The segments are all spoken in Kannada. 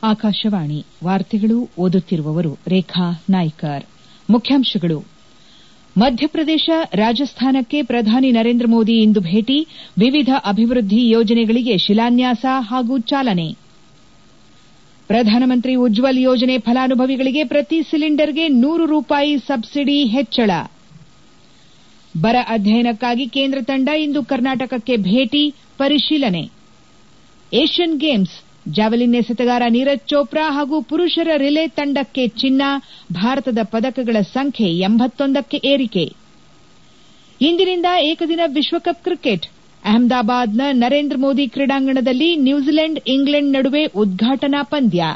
ಆಕಾಶವಾಣಿ ವಾರ್ತೆಗಳು ಓದುತ್ತಿರುವವರು ರೇಖಾ ನಾಯ್ಕರ್ ಮುಖ್ಯಾಂಶಗಳು ಮಧ್ಯಪ್ರದೇಶ ರಾಜಸ್ಥಾನಕ್ಕೆ ಪ್ರಧಾನಿ ನರೇಂದ್ರ ಮೋದಿ ಇಂದು ಭೇಟಿ ವಿವಿಧ ಅಭಿವೃದ್ದಿ ಯೋಜನೆಗಳಿಗೆ ಶಿಲಾನ್ಯಾಸ ಹಾಗೂ ಚಾಲನೆ ಪ್ರಧಾನಮಂತ್ರಿ ಉಜ್ವಲ್ ಯೋಜನೆ ಫಲಾನುಭವಿಗಳಿಗೆ ಪ್ರತಿ ಸಿಲಿಂಡರ್ಗೆ ನೂರು ರೂಪಾಯಿ ಸಬ್ಸಿಡಿ ಹೆಚ್ಚಳ ಬರ ಅಧ್ಯಯನಕ್ಕಾಗಿ ಕೇಂದ್ರ ತಂಡ ಇಂದು ಕರ್ನಾಟಕಕ್ಕೆ ಭೇಟಿ ಪರಿಶೀಲನೆ ಏಷ್ಯನ್ ಗೇಮ್ಸ್ ಜಾವೆಲಿನ್ ಎಸೆತಗಾರ ನೀರಜ್ ಚೋಪ್ರಾ ಹಾಗೂ ಪುರುಷರ ರಿಲೇ ತಂಡಕ್ಕೆ ಚಿನ್ನ ಭಾರತದ ಪದಕಗಳ ಸಂಖ್ಯೆ ಎಂಬತ್ತೊಂದಕ್ಕೆ ಏರಿಕೆ ಇಂದಿನಿಂದ ಏಕದಿನ ವಿಶ್ವಕಪ್ ಕ್ರಿಕೆಟ್ ಅಹಮದಾಬಾದ್ನ ನರೇಂದ್ರ ಮೋದಿ ಕ್ರೀಡಾಂಗಣದಲ್ಲಿ ನ್ಯೂಜಿಲೆಂಡ್ ಇಂಗ್ಲೆಂಡ್ ನಡುವೆ ಉದ್ಘಾಟನಾ ಪಂದ್ಯ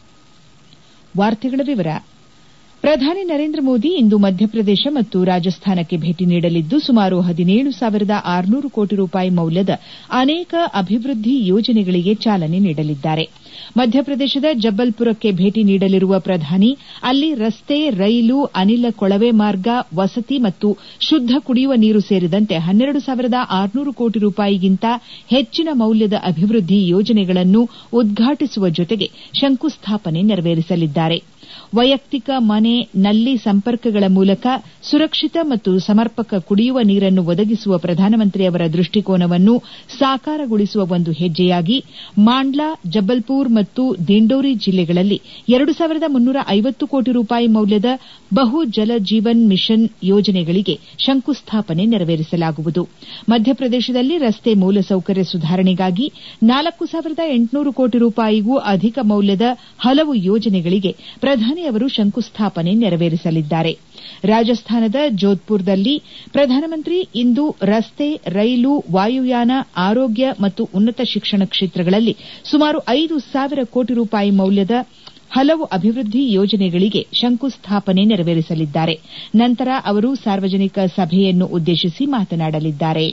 ಪ್ರಧಾನಿ ನರೇಂದ್ರ ಮೋದಿ ಇಂದು ಮಧ್ಯಪ್ರದೇಶ ಮತ್ತು ರಾಜಸ್ಥಾನಕ್ಕೆ ಭೇಟಿ ನೀಡಲಿದ್ದು ಸುಮಾರು ಹದಿನೇಳು ಸಾವಿರದ ಆರುನೂರು ಕೋಟಿ ರೂಪಾಯಿ ಮೌಲ್ಯದ ಅನೇಕ ಅಭಿವೃದ್ದಿ ಯೋಜನೆಗಳಿಗೆ ಚಾಲನೆ ನೀಡಲಿದ್ದಾರೆ ಮಧ್ಯಪ್ರದೇಶದ ಜಬ್ಬಲ್ಪುರಕ್ಕೆ ಭೇಟಿ ನೀಡಲಿರುವ ಪ್ರಧಾನಿ ಅಲ್ಲಿ ರಸ್ತೆ ರೈಲು ಅನಿಲ ಕೊಳವೆ ಮಾರ್ಗ ವಸತಿ ಮತ್ತು ಶುದ್ದ ಕುಡಿಯುವ ನೀರು ಸೇರಿದಂತೆ ಹನ್ನೆರಡು ಸಾವಿರದ ಆರುನೂರು ಕೋಟಿ ರೂಪಾಯಿಗಿಂತ ಹೆಚ್ಚಿನ ಮೌಲ್ಯದ ಅಭಿವೃದ್ದಿ ಯೋಜನೆಗಳನ್ನು ಉದ್ಘಾಟಿಸುವ ಜೊತೆಗೆ ಶಂಕುಸ್ಥಾಪನೆ ನೆರವೇರಿಸಲಿದ್ದಾರೆ ವೈಯಕ್ತಿಕ ಮನೆ ನಲ್ಲಿ ಸಂಪರ್ಕಗಳ ಮೂಲಕ ಸುರಕ್ಷಿತ ಮತ್ತು ಸಮರ್ಪಕ ಕುಡಿಯುವ ನೀರನ್ನು ಒದಗಿಸುವ ಪ್ರಧಾನಮಂತ್ರಿ ಅವರ ದೃಷ್ಟಿಕೋನವನ್ನು ಸಾಕಾರಗೊಳಿಸುವ ಒಂದು ಹೆಜ್ಜೆಯಾಗಿ ಮಾಂಡ್ಲಾ ಜಬ್ಬಲ್ಪುರ್ ಮತ್ತು ದಿಂಡೋರಿ ಜಿಲ್ಲೆಗಳಲ್ಲಿ ಎರಡು ಸಾವಿರದ ಮುನ್ನೂರ ಐವತ್ತು ಕೋಟಿ ರೂಪಾಯಿ ಮೌಲ್ಯದ ಬಹು ಜಲ ಜೀವನ್ ಮಿಷನ್ ಯೋಜನೆಗಳಿಗೆ ಶಂಕುಸ್ಥಾಪನೆ ನೆರವೇರಿಸಲಾಗುವುದು ಮಧ್ಯಪ್ರದೇಶದಲ್ಲಿ ರಸ್ತೆ ಮೂಲಸೌಕರ್ಯ ಸುಧಾರಣೆಗಾಗಿ ನಾಲ್ಕು ಸಾವಿರದ ಎಂಟುನೂರು ಕೋಟಿ ರೂಪಾಯಿಗೂ ಅಧಿಕ ಮೌಲ್ಯದ ಹಲವು ಯೋಜನೆಗಳಿಗೆ ಪ್ರಧಾನಿ ಅವರು ಶಂಕುಸ್ಥಾಪನೆ ನೆರವೇರಿಸಲಿದ್ದಾರೆ ರಾಜಸ್ಥಾನದ ಜೋಧ್ಪುರದಲ್ಲಿ ಪ್ರಧಾನಮಂತ್ರಿ ಇಂದು ರಸ್ತೆ ರೈಲು ವಾಯುಯಾನ ಆರೋಗ್ಯ ಮತ್ತು ಉನ್ನತ ಶಿಕ್ಷಣ ಕ್ಷೇತ್ರಗಳಲ್ಲಿ ಸುಮಾರು ಐದು ಸಾವಿರ ಕೋಟಿ ರೂಪಾಯಿ ಮೌಲ್ಯದ ಹಲವು ಅಭಿವೃದ್ದಿ ಯೋಜನೆಗಳಿಗೆ ಶಂಕುಸ್ಥಾಪನೆ ನೆರವೇರಿಸಲಿದ್ದಾರೆ ನಂತರ ಅವರು ಸಾರ್ವಜನಿಕ ಸಭೆಯನ್ನು ಉದ್ದೇಶಿಸಿ ಮಾತನಾಡಲಿದ್ದಾರೆ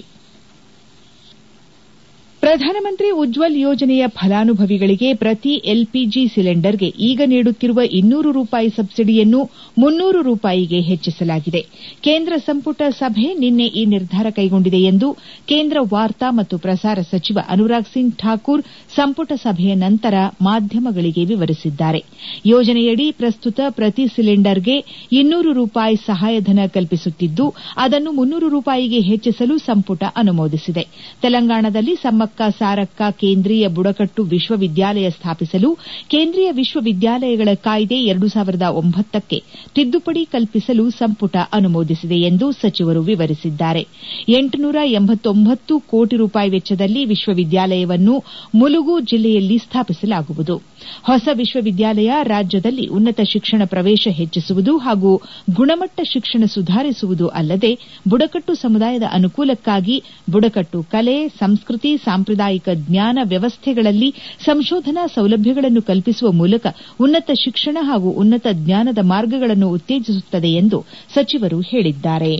ಪ್ರಧಾನಮಂತ್ರಿ ಉಜ್ವಲ್ ಯೋಜನೆಯ ಫಲಾನುಭವಿಗಳಿಗೆ ಪ್ರತಿ ಎಲ್ಪಿಜಿ ಸಿಲಿಂಡರ್ಗೆ ಈಗ ನೀಡುತ್ತಿರುವ ಇನ್ನೂರು ರೂಪಾಯಿ ಸಬ್ಸಿಡಿಯನ್ನು ಮುನ್ನೂರು ರೂಪಾಯಿಗೆ ಹೆಚ್ಚಿಸಲಾಗಿದೆ ಕೇಂದ್ರ ಸಂಪುಟ ಸಭೆ ನಿನ್ನೆ ಈ ನಿರ್ಧಾರ ಕೈಗೊಂಡಿದೆ ಎಂದು ಕೇಂದ್ರ ವಾರ್ತಾ ಮತ್ತು ಪ್ರಸಾರ ಸಚಿವ ಅನುರಾಗ್ ಸಿಂಗ್ ಠಾಕೂರ್ ಸಂಪುಟ ಸಭೆಯ ನಂತರ ಮಾಧ್ಯಮಗಳಿಗೆ ವಿವರಿಸಿದ್ದಾರೆ ಯೋಜನೆಯಡಿ ಪ್ರಸ್ತುತ ಪ್ರತಿ ಸಿಲಿಂಡರ್ಗೆ ಇನ್ನೂರು ರೂಪಾಯಿ ಸಹಾಯಧನ ಕಲ್ಪಿಸುತ್ತಿದ್ದು ಅದನ್ನು ಮುನ್ನೂರು ರೂಪಾಯಿಗೆ ಹೆಚ್ಚಿಸಲು ಸಂಪುಟ ಅನುಮೋದಿಸಿದೆ ತೆಲಂಗಾಣದಲ್ಲಿ ಸಮ್ಮಕ್ಕ ಸಾರಕ್ಕ ಕೇಂದ್ರೀಯ ಬುಡಕಟ್ಟು ವಿಶ್ವವಿದ್ಯಾಲಯ ಸ್ಥಾಪಿಸಲು ಕೇಂದ್ರೀಯ ವಿಶ್ವವಿದ್ಯಾಲಯಗಳ ಕಾಯ್ದೆ ಎರಡು ಸಾವಿರದ ಒಂಬತ್ತಕ್ಕೆ ತಿದ್ದುಪಡಿ ಕಲ್ಪಿಸಲು ಸಂಪುಟ ಅನುಮೋದಿಸಿದೆ ಎಂದು ಸಚಿವರು ವಿವರಿಸಿದ್ದಾರೆ ಎಂಟುನೂರ ಎಂಬತ್ತೊಂಬತ್ತು ಕೋಟಿ ರೂಪಾಯಿ ವೆಚ್ಚದಲ್ಲಿ ವಿಶ್ವವಿದ್ಯಾಲಯವನ್ನು ಮುಲುಗು ಜಿಲ್ಲೆಯಲ್ಲಿ ಸ್ಥಾಪಿಸಲಾಗುವುದು ಹೊಸ ವಿಶ್ವವಿದ್ಯಾಲಯ ರಾಜ್ಯದಲ್ಲಿ ಉನ್ನತ ಶಿಕ್ಷಣ ಪ್ರವೇಶ ಹೆಚ್ಚಿಸುವುದು ಹಾಗೂ ಗುಣಮಟ್ಟ ಶಿಕ್ಷಣ ಸುಧಾರಿಸುವುದು ಅಲ್ಲದೆ ಬುಡಕಟ್ಟು ಸಮುದಾಯದ ಅನುಕೂಲಕ್ಕಾಗಿ ಬುಡಕಟ್ಟು ಕಲೆ ಸಂಸ್ಕೃತಿ ಸಾಂಪ್ರದಾಯಿಕ ಜ್ಞಾನ ವ್ಯವಸ್ಥೆಗಳಲ್ಲಿ ಸಂಶೋಧನಾ ಸೌಲಭ್ಯಗಳನ್ನು ಕಲ್ಪಿಸುವ ಮೂಲಕ ಉನ್ನತ ಶಿಕ್ಷಣ ಹಾಗೂ ಉನ್ನತ ಜ್ಞಾನದ ಮಾರ್ಗಗಳನ್ನು ಉತ್ತೇಜಿಸುತ್ತದೆ ಎಂದು ಸಚಿವರು ಹೇಳಿದ್ದಾರೆ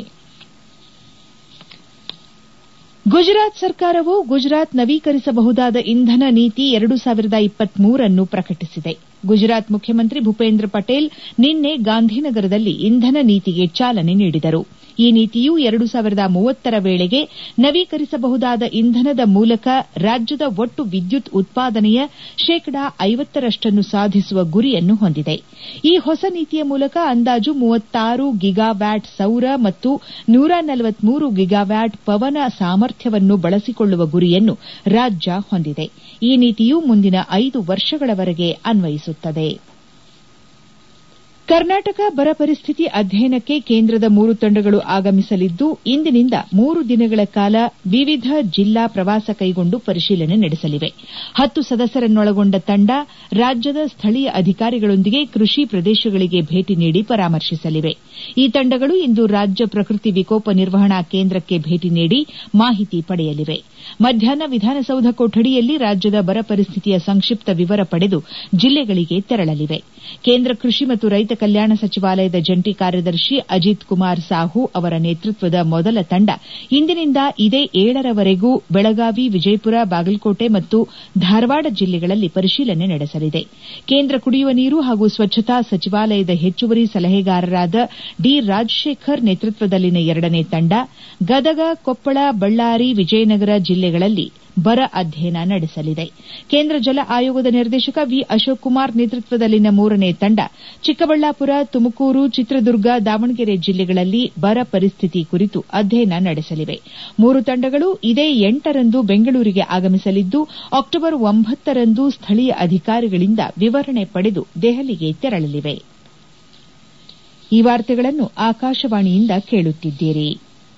ಗುಜರಾತ್ ಸರ್ಕಾರವು ಗುಜರಾತ್ ನವೀಕರಿಸಬಹುದಾದ ಇಂಧನ ನೀತಿ ಎರಡು ಸಾವಿರದ ಇಪ್ಪತ್ಮೂರನ್ನು ಪ್ರಕಟಿಸಿದೆ ಗುಜರಾತ್ ಮುಖ್ಯಮಂತ್ರಿ ಭೂಪೇಂದ್ರ ಪಟೇಲ್ ನಿನ್ನೆ ಗಾಂಧಿನಗರದಲ್ಲಿ ಇಂಧನ ನೀತಿಗೆ ಚಾಲನೆ ನೀಡಿದರು ಈ ನೀತಿಯು ಎರಡು ಸಾವಿರದ ಮೂವತ್ತರ ವೇಳೆಗೆ ನವೀಕರಿಸಬಹುದಾದ ಇಂಧನದ ಮೂಲಕ ರಾಜ್ಯದ ಒಟ್ಟು ವಿದ್ಯುತ್ ಉತ್ಪಾದನೆಯ ಶೇಕಡಾ ಐವತ್ತರಷ್ಟನ್ನು ಸಾಧಿಸುವ ಗುರಿಯನ್ನು ಹೊಂದಿದೆ ಈ ಹೊಸ ನೀತಿಯ ಮೂಲಕ ಅಂದಾಜು ಮೂವತ್ತಾರು ಗಿಗಾವ್ಯಾಟ್ ಸೌರ ಮತ್ತು ನೂರ ನಲವತ್ಮೂರು ಗಿಗಾವ್ಯಾಟ್ ಪವನ ಸಾಮರ್ಥ್ಯವನ್ನು ಬಳಸಿಕೊಳ್ಳುವ ಗುರಿಯನ್ನು ರಾಜ್ಯ ಹೊಂದಿದೆ ಈ ನೀತಿಯು ಮುಂದಿನ ಐದು ವರ್ಷಗಳವರೆಗೆ ಅನ್ವಯಿಸುತ್ತದೆ ಕರ್ನಾಟಕ ಬರ ಪರಿಸ್ಥಿತಿ ಅಧ್ಯಯನಕ್ಕೆ ಕೇಂದ್ರದ ಮೂರು ತಂಡಗಳು ಆಗಮಿಸಲಿದ್ದು ಇಂದಿನಿಂದ ಮೂರು ದಿನಗಳ ಕಾಲ ವಿವಿಧ ಜಿಲ್ಲಾ ಪ್ರವಾಸ ಕೈಗೊಂಡು ಪರಿಶೀಲನೆ ನಡೆಸಲಿವೆ ಹತ್ತು ಸದಸ್ಯರನ್ನೊಳಗೊಂಡ ತಂಡ ರಾಜ್ಯದ ಸ್ಥಳೀಯ ಅಧಿಕಾರಿಗಳೊಂದಿಗೆ ಕೃಷಿ ಪ್ರದೇಶಗಳಿಗೆ ಭೇಟಿ ನೀಡಿ ಪರಾಮರ್ಶಿಸಲಿವೆ ಈ ತಂಡಗಳು ಇಂದು ರಾಜ್ಯ ಪ್ರಕೃತಿ ವಿಕೋಪ ನಿರ್ವಹಣಾ ಕೇಂದ್ರಕ್ಕೆ ಭೇಟಿ ನೀಡಿ ಮಾಹಿತಿ ಪಡೆಯಲಿವೆ ಮಧ್ಯಾಹ್ನ ವಿಧಾನಸೌಧ ಕೊಠಡಿಯಲ್ಲಿ ರಾಜ್ಯದ ಬರ ಪರಿಸ್ಥಿತಿಯ ಸಂಕ್ಷಿಪ್ತ ವಿವರ ಪಡೆದು ಜಿಲ್ಲೆಗಳಿಗೆ ತೆರಳಲಿವೆ ಕೇಂದ್ರ ಕೃಷಿ ಮತ್ತು ರೈತ ಕಲ್ಯಾಣ ಸಚಿವಾಲಯದ ಜಂಟಿ ಕಾರ್ಯದರ್ಶಿ ಅಜಿತ್ ಕುಮಾರ್ ಸಾಹು ಅವರ ನೇತೃತ್ವದ ಮೊದಲ ತಂಡ ಇಂದಿನಿಂದ ಇದೇ ಏಳರವರೆಗೂ ಬೆಳಗಾವಿ ವಿಜಯಪುರ ಬಾಗಲಕೋಟೆ ಮತ್ತು ಧಾರವಾಡ ಜಿಲ್ಲೆಗಳಲ್ಲಿ ಪರಿಶೀಲನೆ ನಡೆಸಲಿದೆ ಕೇಂದ್ರ ಕುಡಿಯುವ ನೀರು ಹಾಗೂ ಸ್ವಚ್ಛತಾ ಸಚಿವಾಲಯದ ಹೆಚ್ಚುವರಿ ಸಲಹೆಗಾರರಾದ ಡಿ ರಾಜಶೇಖರ್ ನೇತೃತ್ವದಲ್ಲಿನ ಎರಡನೇ ತಂಡ ಗದಗ ಕೊಪ್ಪಳ ಬಳ್ಳಾರಿ ವಿಜಯನಗರ ಜಿಲ್ಲೆಗಳಲ್ಲಿ ಬರ ಅಧ್ಯಯನ ನಡೆಸಲಿದೆ ಕೇಂದ್ರ ಜಲ ಆಯೋಗದ ನಿರ್ದೇಶಕ ವಿ ಅಶೋಕ್ ಕುಮಾರ್ ನೇತೃತ್ವದಲ್ಲಿನ ಮೂರನೇ ತಂಡ ಚಿಕ್ಕಬಳ್ಳಾಪುರ ತುಮಕೂರು ಚಿತ್ರದುರ್ಗ ದಾವಣಗೆರೆ ಜಿಲ್ಲೆಗಳಲ್ಲಿ ಬರ ಪರಿಸ್ಥಿತಿ ಕುರಿತು ಅಧ್ಯಯನ ನಡೆಸಲಿವೆ ಮೂರು ತಂಡಗಳು ಇದೇ ಎಂಟರಂದು ಬೆಂಗಳೂರಿಗೆ ಆಗಮಿಸಲಿದ್ದು ಅಕ್ಟೋಬರ್ ಒಂಬತ್ತರಂದು ಸ್ಥಳೀಯ ಅಧಿಕಾರಿಗಳಿಂದ ವಿವರಣೆ ಪಡೆದು ದೆಹಲಿಗೆ ತೆರಳಲಿವೆ ಈ ವಾರ್ತೆಗಳನ್ನು ಆಕಾಶವಾಣಿಯಿಂದ ಕೇಳುತ್ತಿದ್ದೀರಿ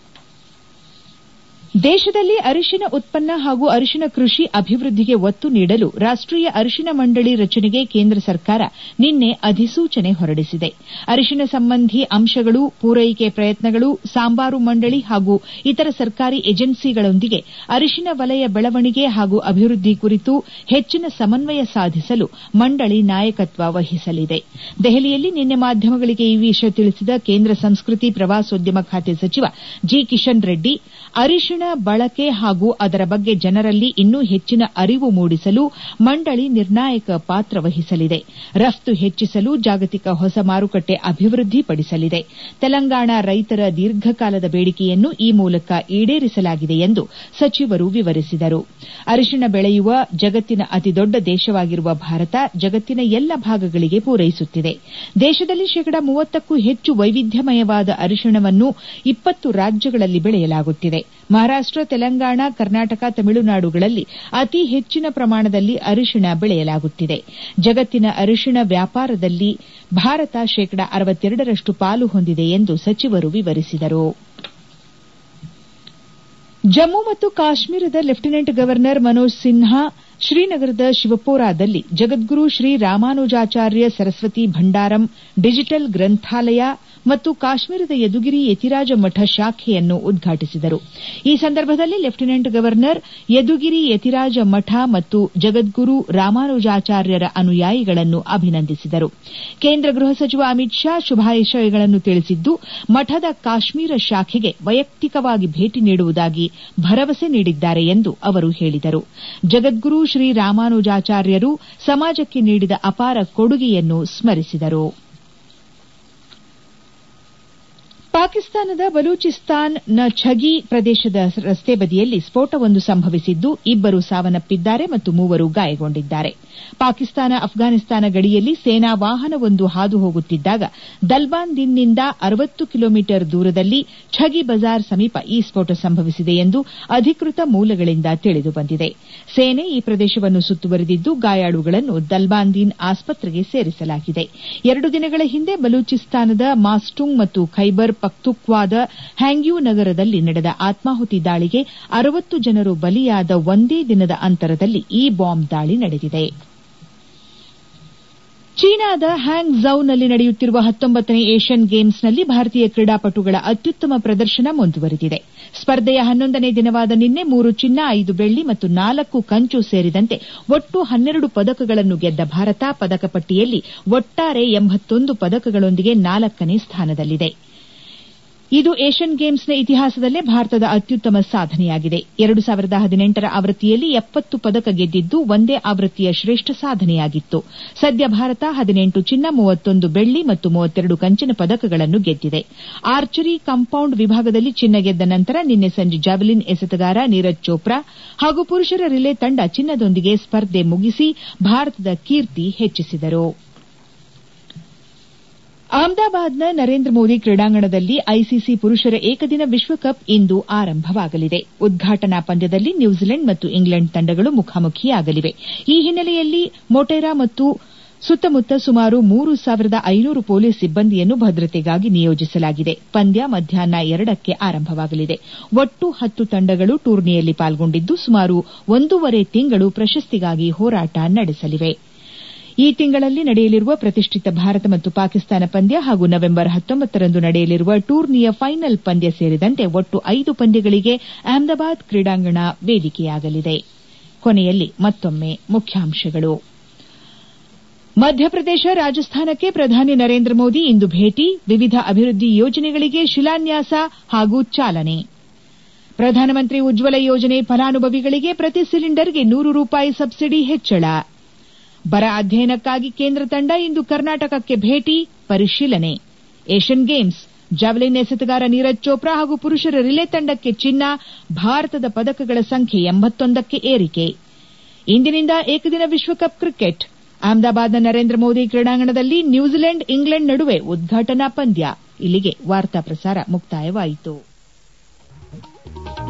ದೇಶದಲ್ಲಿ ಅರಿಶಿನ ಉತ್ಪನ್ನ ಹಾಗೂ ಅರಿಶಿನ ಕೃಷಿ ಅಭಿವೃದ್ಧಿಗೆ ಒತ್ತು ನೀಡಲು ರಾಷ್ಟೀಯ ಅರಿಶಿನ ಮಂಡಳಿ ರಚನೆಗೆ ಕೇಂದ್ರ ಸರ್ಕಾರ ನಿನ್ನೆ ಅಧಿಸೂಚನೆ ಹೊರಡಿಸಿದೆ ಅರಿಶಿನ ಸಂಬಂಧಿ ಅಂಶಗಳು ಪೂರೈಕೆ ಪ್ರಯತ್ನಗಳು ಸಾಂಬಾರು ಮಂಡಳಿ ಹಾಗೂ ಇತರ ಸರ್ಕಾರಿ ಏಜೆನ್ಸಿಗಳೊಂದಿಗೆ ಅರಿಶಿನ ವಲಯ ಬೆಳವಣಿಗೆ ಹಾಗೂ ಅಭಿವೃದ್ಧಿ ಕುರಿತು ಹೆಚ್ಚಿನ ಸಮನ್ವಯ ಸಾಧಿಸಲು ಮಂಡಳಿ ನಾಯಕತ್ವ ವಹಿಸಲಿದೆ ದೆಹಲಿಯಲ್ಲಿ ನಿನ್ನೆ ಮಾಧ್ಯಮಗಳಿಗೆ ಈ ವಿಷಯ ತಿಳಿಸಿದ ಕೇಂದ್ರ ಸಂಸ್ಕೃತಿ ಪ್ರವಾಸೋದ್ಯಮ ಖಾತೆ ಸಚಿವ ಜಿ ಕಿಶನ್ ರೆಡ್ಡಿ ಅರಿಶಿನ ಬಳಕೆ ಹಾಗೂ ಅದರ ಬಗ್ಗೆ ಜನರಲ್ಲಿ ಇನ್ನೂ ಹೆಚ್ಚಿನ ಅರಿವು ಮೂಡಿಸಲು ಮಂಡಳಿ ನಿರ್ಣಾಯಕ ಪಾತ್ರ ವಹಿಸಲಿದೆ ರಫ್ತು ಹೆಚ್ಚಿಸಲು ಜಾಗತಿಕ ಹೊಸ ಮಾರುಕಟ್ಟೆ ಅಭಿವೃದ್ಧಿಪಡಿಸಲಿದೆ ತೆಲಂಗಾಣ ರೈತರ ದೀರ್ಘಕಾಲದ ಬೇಡಿಕೆಯನ್ನು ಈ ಮೂಲಕ ಈಡೇರಿಸಲಾಗಿದೆ ಎಂದು ಸಚಿವರು ವಿವರಿಸಿದರು ಅರಿಶಿನ ಬೆಳೆಯುವ ಜಗತ್ತಿನ ಅತಿದೊಡ್ಡ ದೇಶವಾಗಿರುವ ಭಾರತ ಜಗತ್ತಿನ ಎಲ್ಲ ಭಾಗಗಳಿಗೆ ಪೂರೈಸುತ್ತಿದೆ ದೇಶದಲ್ಲಿ ಶೇಕಡ ಮೂವತ್ತಕ್ಕೂ ಹೆಚ್ಚು ವೈವಿಧ್ಯಮಯವಾದ ಅರಿಶಿಣವನ್ನು ಇಪ್ಪತ್ತು ರಾಜ್ಯಗಳಲ್ಲಿ ಬೆಳೆಯಲಾಗುತ್ತಿದೆ ಮಹಾರಾಷ್ಟ ತೆಲಂಗಾಣ ಕರ್ನಾಟಕ ತಮಿಳುನಾಡುಗಳಲ್ಲಿ ಅತಿ ಹೆಚ್ಚಿನ ಪ್ರಮಾಣದಲ್ಲಿ ಅರಿಶಿಣ ಬೆಳೆಯಲಾಗುತ್ತಿದೆ ಜಗತ್ತಿನ ಅರಿಶಿಣ ವ್ಯಾಪಾರದಲ್ಲಿ ಭಾರತ ಶೇಕಡ ಅರವತ್ತೆರಡರಷ್ಟು ಪಾಲು ಹೊಂದಿದೆ ಎಂದು ಸಚಿವರು ವಿವರಿಸಿದರು ಜಮ್ಮು ಮತ್ತು ಕಾಶ್ಮೀರದ ಲೆಫ್ಟಿನೆಂಟ್ ಗವರ್ನರ್ ಮನೋಜ್ ಸಿನ್ಹಾ ಶ್ರೀನಗರದ ಶಿವಪೋರಾದಲ್ಲಿ ಜಗದ್ಗುರು ಶ್ರೀ ರಾಮಾನುಜಾಚಾರ್ಯ ಸರಸ್ವತಿ ಭಂಡಾರಂ ಡಿಜಿಟಲ್ ಗ್ರಂಥಾಲಯ ಮತ್ತು ಕಾಶ್ಮೀರದ ಯದುಗಿರಿ ಯತಿರಾಜ ಮಠ ಶಾಖೆಯನ್ನು ಉದ್ಘಾಟಿಸಿದರು ಈ ಸಂದರ್ಭದಲ್ಲಿ ಲೆಫ್ಟಿನೆಂಟ್ ಗವರ್ನರ್ ಯದುಗಿರಿ ಯತಿರಾಜ ಮಠ ಮತ್ತು ಜಗದ್ಗುರು ರಾಮಾನುಜಾಚಾರ್ಯರ ಅನುಯಾಯಿಗಳನ್ನು ಅಭಿನಂದಿಸಿದರು ಕೇಂದ್ರ ಗೃಹ ಸಚಿವ ಅಮಿತ್ ಶಾ ಶುಭಾಶಯಗಳನ್ನು ತಿಳಿಸಿದ್ದು ಮಠದ ಕಾಶ್ಮೀರ ಶಾಖೆಗೆ ವೈಯಕ್ತಿಕವಾಗಿ ಭೇಟಿ ನೀಡುವುದಾಗಿ ಭರವಸೆ ನೀಡಿದ್ದಾರೆ ಎಂದು ಅವರು ಹೇಳಿದರು ಜಗದ್ಗುರು ಶ್ರೀ ರಾಮಾನುಜಾಚಾರ್ಯರು ಸಮಾಜಕ್ಕೆ ನೀಡಿದ ಅಪಾರ ಕೊಡುಗೆಯನ್ನು ಸ್ಮರಿಸಿದರು ಪಾಕಿಸ್ತಾನದ ಬಲೂಚಿಸ್ತಾನ್ನ ಛಗಿ ಪ್ರದೇಶದ ರಸ್ತೆ ಬದಿಯಲ್ಲಿ ಸ್ಫೋಟವೊಂದು ಸಂಭವಿಸಿದ್ದು ಇಬ್ಬರು ಸಾವನ್ನಪ್ಪಿದ್ದಾರೆ ಮತ್ತು ಮೂವರು ಗಾಯಗೊಂಡಿದ್ದಾರೆ ಪಾಕಿಸ್ತಾನ ಅಫ್ಘಾನಿಸ್ತಾನ ಗಡಿಯಲ್ಲಿ ಸೇನಾ ವಾಹನವೊಂದು ಹಾದು ಹೋಗುತ್ತಿದ್ದಾಗ ದಲ್ಬಾನ್ ದಿನ್ನಿಂದ ಅರವತ್ತು ಕಿಲೋಮೀಟರ್ ದೂರದಲ್ಲಿ ಛಗಿ ಬಜಾರ್ ಸಮೀಪ ಈ ಸ್ಫೋಟ ಸಂಭವಿಸಿದೆ ಎಂದು ಅಧಿಕೃತ ಮೂಲಗಳಿಂದ ತಿಳಿದುಬಂದಿದೆ ಸೇನೆ ಈ ಪ್ರದೇಶವನ್ನು ಸುತ್ತುವರಿದಿದ್ದು ಗಾಯಾಳುಗಳನ್ನು ದಲ್ಬಾನ್ ದಿನ್ ಆಸ್ಪತ್ರೆಗೆ ಸೇರಿಸಲಾಗಿದೆ ಎರಡು ದಿನಗಳ ಹಿಂದೆ ಬಲೂಚಿಸ್ತಾನದ ಮಾಸ್ಟುಂಗ್ ಮತ್ತು ಖೈಬರ್ ಪಖ್ತುಕ್ವಾದ ಹ್ಯಾಂಗ್ಯೂ ನಗರದಲ್ಲಿ ನಡೆದ ಆತ್ಮಾಹುತಿ ದಾಳಿಗೆ ಅರವತ್ತು ಜನರು ಬಲಿಯಾದ ಒಂದೇ ದಿನದ ಅಂತರದಲ್ಲಿ ಈ ಬಾಂಬ್ ದಾಳಿ ನಡೆದಿದೆ ಚೀನಾದ ಹ್ಯಾಂಗ್ ಝೌನಲ್ಲಿ ನಡೆಯುತ್ತಿರುವ ಹತ್ತೊಂಬತ್ತನೇ ಏಷ್ಯನ್ ಗೇಮ್ಸ್ನಲ್ಲಿ ಭಾರತೀಯ ಕ್ರೀಡಾಪಟುಗಳ ಅತ್ಯುತ್ತಮ ಪ್ರದರ್ಶನ ಮುಂದುವರೆದಿದೆ ಸ್ಪರ್ಧೆಯ ಹನ್ನೊಂದನೇ ದಿನವಾದ ನಿನ್ನೆ ಮೂರು ಚಿನ್ನ ಐದು ಬೆಳ್ಳಿ ಮತ್ತು ನಾಲ್ಕು ಕಂಚು ಸೇರಿದಂತೆ ಒಟ್ಟು ಹನ್ನೆರಡು ಪದಕಗಳನ್ನು ಗೆದ್ದ ಭಾರತ ಪದಕ ಪಟ್ಟಿಯಲ್ಲಿ ಒಟ್ಟಾರೆ ಎಂಬತ್ತೊಂದು ಪದಕಗಳೊಂದಿಗೆ ನಾಲ್ಕನೇ ಸ್ಥಾನದಲ್ಲಿದೆ ಇದು ಏಷ್ಯನ್ ಗೇಮ್ಸ್ನ ಇತಿಹಾಸದಲ್ಲೇ ಭಾರತದ ಅತ್ಯುತ್ತಮ ಸಾಧನೆಯಾಗಿದೆ ಎರಡು ಸಾವಿರದ ಹದಿನೆಂಟರ ಆವೃತ್ತಿಯಲ್ಲಿ ಎಪ್ಪತ್ತು ಪದಕ ಗೆದ್ದಿದ್ದು ಒಂದೇ ಆವೃತ್ತಿಯ ಶ್ರೇಷ್ಠ ಸಾಧನೆಯಾಗಿತ್ತು ಸದ್ಯ ಭಾರತ ಹದಿನೆಂಟು ಚಿನ್ನ ಮೂವತ್ತೊಂದು ಬೆಳ್ಳಿ ಮತ್ತು ಮೂವತ್ತೆರಡು ಕಂಚಿನ ಪದಕಗಳನ್ನು ಗೆದ್ದಿದೆ ಆರ್ಚರಿ ಕಾಂಪೌಂಡ್ ವಿಭಾಗದಲ್ಲಿ ಚಿನ್ನ ಗೆದ್ದ ನಂತರ ನಿನ್ನೆ ಸಂಜೆ ಜಾವೆಲಿನ್ ಎಸೆತಗಾರ ನೀರಜ್ ಚೋಪ್ರಾ ಹಾಗೂ ಪುರುಷರ ರಿಲೆ ತಂಡ ಚಿನ್ನದೊಂದಿಗೆ ಸ್ಪರ್ಧೆ ಮುಗಿಸಿ ಭಾರತದ ಕೀರ್ತಿ ಹೆಚ್ಚಿಸಿದರು ಅಹಮದಾಬಾದ್ನ ನರೇಂದ್ರ ಮೋದಿ ಕ್ರೀಡಾಂಗಣದಲ್ಲಿ ಐಸಿಸಿ ಪುರುಷರ ಏಕದಿನ ವಿಶ್ವಕಪ್ ಇಂದು ಆರಂಭವಾಗಲಿದೆ ಉದ್ಘಾಟನಾ ಪಂದ್ಯದಲ್ಲಿ ನ್ಯೂಜಿಲೆಂಡ್ ಮತ್ತು ಇಂಗ್ಲೆಂಡ್ ತಂಡಗಳು ಮುಖಾಮುಖಿಯಾಗಲಿವೆ ಈ ಹಿನ್ನೆಲೆಯಲ್ಲಿ ಮೊಟೆರಾ ಮತ್ತು ಸುತ್ತಮುತ್ತ ಸುಮಾರು ಮೂರು ಸಾವಿರದ ಐನೂರು ಪೊಲೀಸ್ ಸಿಬ್ಬಂದಿಯನ್ನು ಭದ್ರತೆಗಾಗಿ ನಿಯೋಜಿಸಲಾಗಿದೆ ಪಂದ್ಯ ಮಧ್ಯಾಹ್ನ ಎರಡಕ್ಕೆ ಆರಂಭವಾಗಲಿದೆ ಒಟ್ಟು ಹತ್ತು ತಂಡಗಳು ಟೂರ್ನಿಯಲ್ಲಿ ಪಾಲ್ಗೊಂಡಿದ್ದು ಸುಮಾರು ಒಂದೂವರೆ ತಿಂಗಳು ಪ್ರಶಸ್ತಿಗಾಗಿ ಹೋರಾಟ ನಡೆಸಲಿವೆ ಈ ತಿಂಗಳಲ್ಲಿ ನಡೆಯಲಿರುವ ಪ್ರತಿಷ್ಠಿತ ಭಾರತ ಮತ್ತು ಪಾಕಿಸ್ತಾನ ಪಂದ್ಯ ಹಾಗೂ ನವೆಂಬರ್ ಹತ್ತೊಂಬತ್ತರಂದು ನಡೆಯಲಿರುವ ಟೂರ್ನಿಯ ಫೈನಲ್ ಪಂದ್ಯ ಸೇರಿದಂತೆ ಒಟ್ಟು ಐದು ಪಂದ್ಯಗಳಿಗೆ ಅಹಮದಾಬಾದ್ ಕ್ರೀಡಾಂಗಣ ವೇದಿಕೆಯಾಗಲಿದೆ ಕೊನೆಯಲ್ಲಿ ಮತ್ತೊಮ್ಮೆ ಮುಖ್ಯಾಂಶಗಳು ಮಧ್ಯಪ್ರದೇಶ ರಾಜಸ್ಥಾನಕ್ಕೆ ಪ್ರಧಾನಿ ನರೇಂದ್ರ ಮೋದಿ ಇಂದು ಭೇಟಿ ವಿವಿಧ ಅಭಿವೃದ್ಧಿ ಯೋಜನೆಗಳಿಗೆ ಶಿಲಾನ್ಯಾಸ ಹಾಗೂ ಚಾಲನೆ ಪ್ರಧಾನಮಂತ್ರಿ ಉಜ್ವಲ ಯೋಜನೆ ಫಲಾನುಭವಿಗಳಿಗೆ ಪ್ರತಿ ಸಿಲಿಂಡರ್ಗೆ ನೂರು ರೂಪಾಯಿ ಸಬ್ಸಿಡಿ ಹೆಚ್ಚಳ ಬರ ಅಧ್ಯಯನಕ್ಕಾಗಿ ಕೇಂದ್ರ ತಂಡ ಇಂದು ಕರ್ನಾಟಕಕ್ಕೆ ಭೇಟಿ ಪರಿಶೀಲನೆ ಏಷ್ಯನ್ ಗೇಮ್ಸ್ ಜಾವೆಲಿನ್ ಎಸೆತಗಾರ ನೀರಜ್ ಚೋಪ್ರಾ ಹಾಗೂ ಪುರುಷರ ರಿಲೆ ತಂಡಕ್ಕೆ ಚಿನ್ನ ಭಾರತದ ಪದಕಗಳ ಸಂಖ್ಯೆ ಎಂಬತ್ತೊಂದಕ್ಕೆ ಏರಿಕೆ ಇಂದಿನಿಂದ ಏಕದಿನ ವಿಶ್ವಕಪ್ ಕ್ರಿಕೆಟ್ ಅಹಮದಾಬಾದ್ನ ನರೇಂದ್ರ ಮೋದಿ ಕ್ರೀಡಾಂಗಣದಲ್ಲಿ ನ್ಯೂಜಿಲೆಂಡ್ ಇಂಗ್ಲೆಂಡ್ ನಡುವೆ ಉದ್ಘಾಟನಾ ಪಂದ್ಯ ಇಲ್ಲಿಗೆ ವಾರ್ತಾ ಪ್ರಸಾರ ಮುಕ್ತಾಯವಾಯಿತು